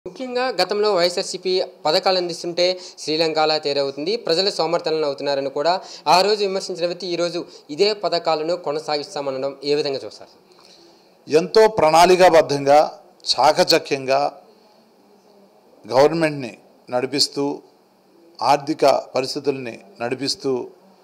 ముఖ్యంగా గతంలో వైఎస్ఆర్సీపీ పథకాలు అందిస్తుంటే శ్రీలంకలా తేరవుతుంది ప్రజలు సోమర్థనం అవుతున్నారని కూడా ఆ రోజు విమర్శించిన వ్యక్తి ఈరోజు ఇదే పథకాలను కొనసాగిస్తామనడం ఏ విధంగా చూస్తారు ఎంతో ప్రణాళికాబద్ధంగా చాకచక్యంగా గవర్నమెంట్ని నడిపిస్తూ ఆర్థిక పరిస్థితుల్ని నడిపిస్తూ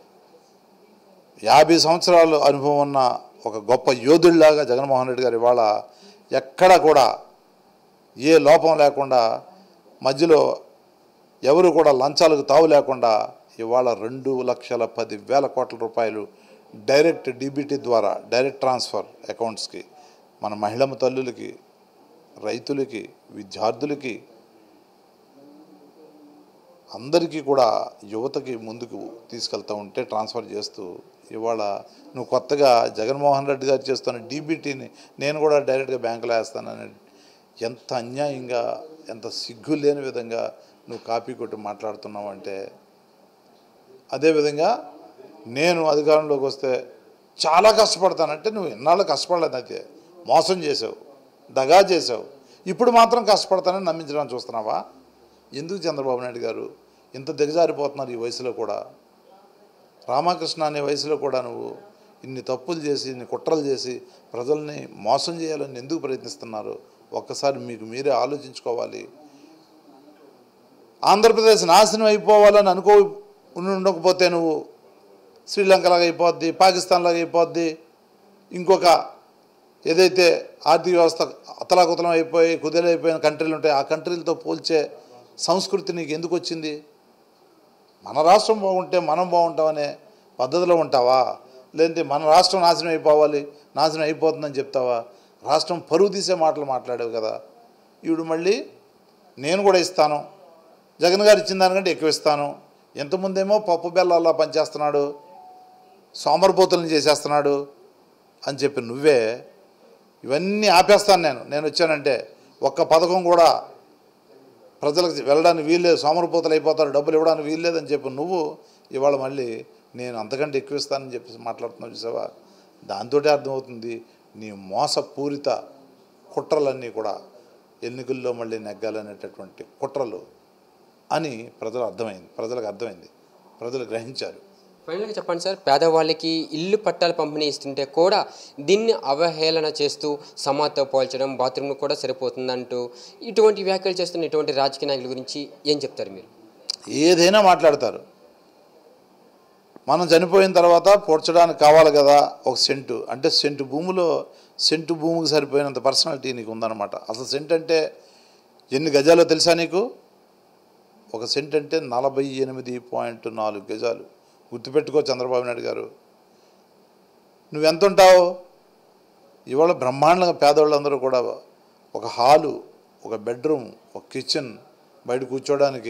యాభై సంవత్సరాలు అనుభవం ఉన్న ఒక గొప్ప యోధుడిలాగా జగన్మోహన్ రెడ్డి గారు ఇవాళ ఎక్కడ కూడా ఏ లోపం లేకుండా మధ్యలో ఎవరు కూడా లంచాలకు తావు లేకుండా ఇవాళ రెండు లక్షల పది వేల కోట్ల రూపాయలు డైరెక్ట్ డీబీటీ ద్వారా డైరెక్ట్ ట్రాన్స్ఫర్ అకౌంట్స్కి మన మహిళమ్మ తల్లులకి రైతులకి విద్యార్థులకి అందరికీ కూడా యువతకి ముందుకు తీసుకెళ్తూ ఉంటే ట్రాన్స్ఫర్ చేస్తూ ఇవాళ నువ్వు కొత్తగా జగన్మోహన్ రెడ్డి గారు చేస్తున్న డీబీటీని నేను కూడా డైరెక్ట్గా బ్యాంకులో వేస్తానని ఎంత అన్యాయంగా ఎంత సిగ్గు లేని విధంగా నువ్వు కాపీ కొట్టి మాట్లాడుతున్నావు అంటే అదేవిధంగా నేను అధికారంలోకి వస్తే చాలా కష్టపడతానంటే నువ్వు ఇన్నాళ్ళు కష్టపడలేదు అయితే మోసం చేసావు దగా చేసావు ఇప్పుడు మాత్రం కష్టపడతానని నమ్మించడానికి చూస్తున్నావా ఎందుకు చంద్రబాబు నాయుడు గారు ఇంత దిగజారిపోతున్నారు ఈ వయసులో కూడా రామకృష్ణ అనే వయసులో కూడా నువ్వు ఇన్ని తప్పులు చేసి ఇన్ని కుట్రలు చేసి ప్రజల్ని మోసం చేయాలని ఎందుకు ప్రయత్నిస్తున్నారు ఒక్కసారి మీకు మీరే ఆలోచించుకోవాలి ఆంధ్రప్రదేశ్ నాశనం అయిపోవాలని అనుకో ఉండి ఉండకపోతే నువ్వు శ్రీలంకలాగా అయిపోద్ది పాకిస్తాన్లాగా అయిపోద్ది ఇంకొక ఏదైతే ఆర్థిక వ్యవస్థ అతలాకుతలం అయిపోయి కుదేలైపోయిన కంట్రీలు ఉంటాయి ఆ కంట్రీలతో పోల్చే సంస్కృతి నీకు ఎందుకు వచ్చింది మన రాష్ట్రం బాగుంటే మనం బాగుంటామనే పద్ధతిలో ఉంటావా లేదంటే మన రాష్ట్రం నాశనం అయిపోవాలి నాశనం అయిపోతుందని చెప్తావా రాష్ట్రం పరువు తీసే మాటలు మాట్లాడావు కదా ఈవిడు మళ్ళీ నేను కూడా ఇస్తాను జగన్ గారు ఇచ్చిన దానికంటే ఎక్కువ ఇస్తాను ఎంతమందేమో పప్పు బెల్లాల్లో పనిచేస్తున్నాడు సోమరపోతులను చేసేస్తున్నాడు అని చెప్పి నువ్వే ఇవన్నీ ఆపేస్తాను నేను నేను వచ్చానంటే ఒక్క పథకం కూడా ప్రజలకు వెళ్ళడానికి వీల్లేదు సోమరపోతలు అయిపోతారు డబ్బులు ఇవ్వడానికి వీల్లేదని చెప్పి నువ్వు ఇవాళ మళ్ళీ నేను అంతకంటే ఎక్కువ ఇస్తానని చెప్పి మాట్లాడుతున్నావు చూసావా దాంతో అర్థమవుతుంది నీ మోసపూరిత కుట్రలన్నీ కూడా ఎన్నికల్లో మళ్ళీ నెగ్గాలనేటటువంటి కుట్రలు అని ప్రజలు అర్థమైంది ప్రజలకు అర్థమైంది ప్రజలు గ్రహించారు ఫైనల్గా చెప్పండి సార్ పేదవాళ్ళకి ఇల్లు పట్టాలు పంపిణీ ఇస్తుంటే కూడా దీన్ని అవహేళన చేస్తూ సమాతో పోల్చడం బాత్రూమ్ కూడా సరిపోతుందంటూ ఇటువంటి వ్యాఖ్యలు చేస్తున్న ఇటువంటి రాజకీయ నాయకుల గురించి ఏం చెప్తారు మీరు ఏదైనా మాట్లాడతారు మనం చనిపోయిన తర్వాత పూడ్చడానికి కావాలి కదా ఒక సెంటు అంటే సెంటు భూమిలో సెంటు భూమికి సరిపోయినంత పర్సనాలిటీ నీకు ఉందన్నమాట అసలు సెంట్ అంటే ఎన్ని గజాలో తెలుసా నీకు ఒక సెంట్ అంటే నలభై ఎనిమిది పాయింట్ నాలుగు గజాలు గుర్తుపెట్టుకో చంద్రబాబు నాయుడు గారు నువ్వెంత ఉంటావు ఇవాళ బ్రహ్మాండంగా పేదవాళ్ళందరూ కూడా ఒక హాలు ఒక బెడ్రూమ్ ఒక కిచెన్ బయట కూర్చోడానికి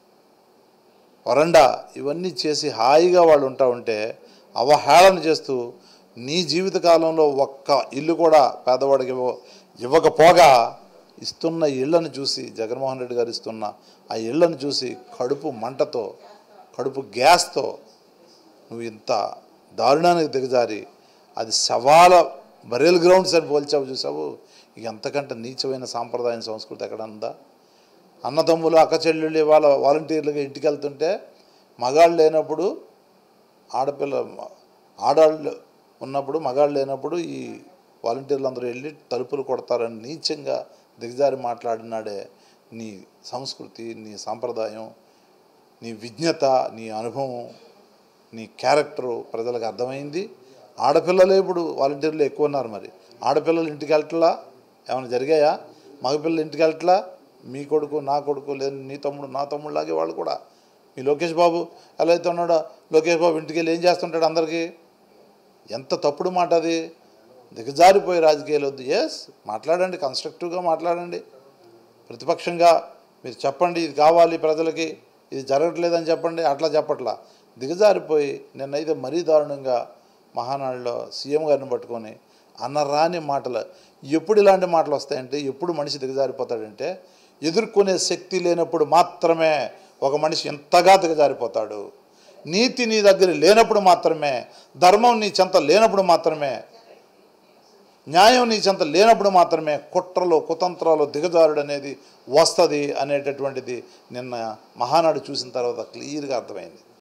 వరండా ఇవన్నీ చేసి హాయిగా వాళ్ళు ఉంటా ఉంటే అవహేళన చేస్తూ నీ జీవితకాలంలో ఒక్క ఇల్లు కూడా పేదవాడికి ఇవ్వ ఇవ్వకపోగా ఇస్తున్న ఇళ్లను చూసి జగన్మోహన్ రెడ్డి గారు ఇస్తున్న ఆ ఇళ్లను చూసి కడుపు మంటతో కడుపు గ్యాస్తో నువ్వు ఇంత దారుణానికి దిగజారి అది సవాల బరేల్ గ్రౌండ్స్ అని పోల్చావు చూసావు ఇక ఎంతకంటే నీచమైన సాంప్రదాయం సంస్కృతి ఎక్కడ ఉందా అన్నదమ్ములు అక్క చెల్లెళ్ళు ఇవాళ వాలంటీర్లుగా ఇంటికి వెళ్తుంటే మగాళ్ళు లేనప్పుడు ఆడపిల్ల ఆడాళ్ళు ఉన్నప్పుడు మగాళ్ళు లేనప్పుడు ఈ వాలంటీర్లు అందరూ వెళ్ళి తలుపులు కొడతారని నీచంగా దిగజారి మాట్లాడినాడే నీ సంస్కృతి నీ సాంప్రదాయం నీ విజ్ఞత నీ అనుభవం నీ క్యారెక్టరు ప్రజలకు అర్థమైంది ఆడపిల్లలే ఇప్పుడు వాలంటీర్లు ఎక్కువ ఉన్నారు మరి ఆడపిల్లలు ఇంటికి వెళ్ళట్లా ఏమైనా జరిగాయా మగపిల్లలు ఇంటికి వెళ్ళట్లా మీ కొడుకు నా కొడుకు లేదు నీ తమ్ముడు నా తమ్ముడులాగే వాళ్ళు కూడా మీ లోకేష్ బాబు ఎలా అయితే ఉన్నాడో లోకేష్ బాబు ఇంటికి వెళ్ళి ఏం చేస్తుంటాడు అందరికీ ఎంత తప్పుడు మాట అది దిగజారిపోయి రాజకీయాలు వద్దు ఎస్ మాట్లాడండి కన్స్ట్రక్టివ్గా మాట్లాడండి ప్రతిపక్షంగా మీరు చెప్పండి ఇది కావాలి ప్రజలకి ఇది జరగట్లేదని చెప్పండి అట్లా చెప్పట్లా దిగజారిపోయి నిన్నైతే మరీ దారుణంగా మహానాడులో సీఎం గారిని పట్టుకొని అన్నరాని మాటలు ఎప్పుడు ఇలాంటి మాటలు వస్తాయంటే ఎప్పుడు మనిషి దిగజారిపోతాడంటే ఎదుర్కొనే శక్తి లేనప్పుడు మాత్రమే ఒక మనిషి ఎంతగా దిగజారిపోతాడు నీతి నీ దగ్గర లేనప్పుడు మాత్రమే ధర్మం నీ చెంత లేనప్పుడు మాత్రమే న్యాయం నీ చెంత లేనప్పుడు మాత్రమే కుట్రలు కుతంత్రాలు దిగజారుడు అనేది వస్తుంది అనేటటువంటిది నిన్న మహానాడు చూసిన తర్వాత క్లియర్గా అర్థమైంది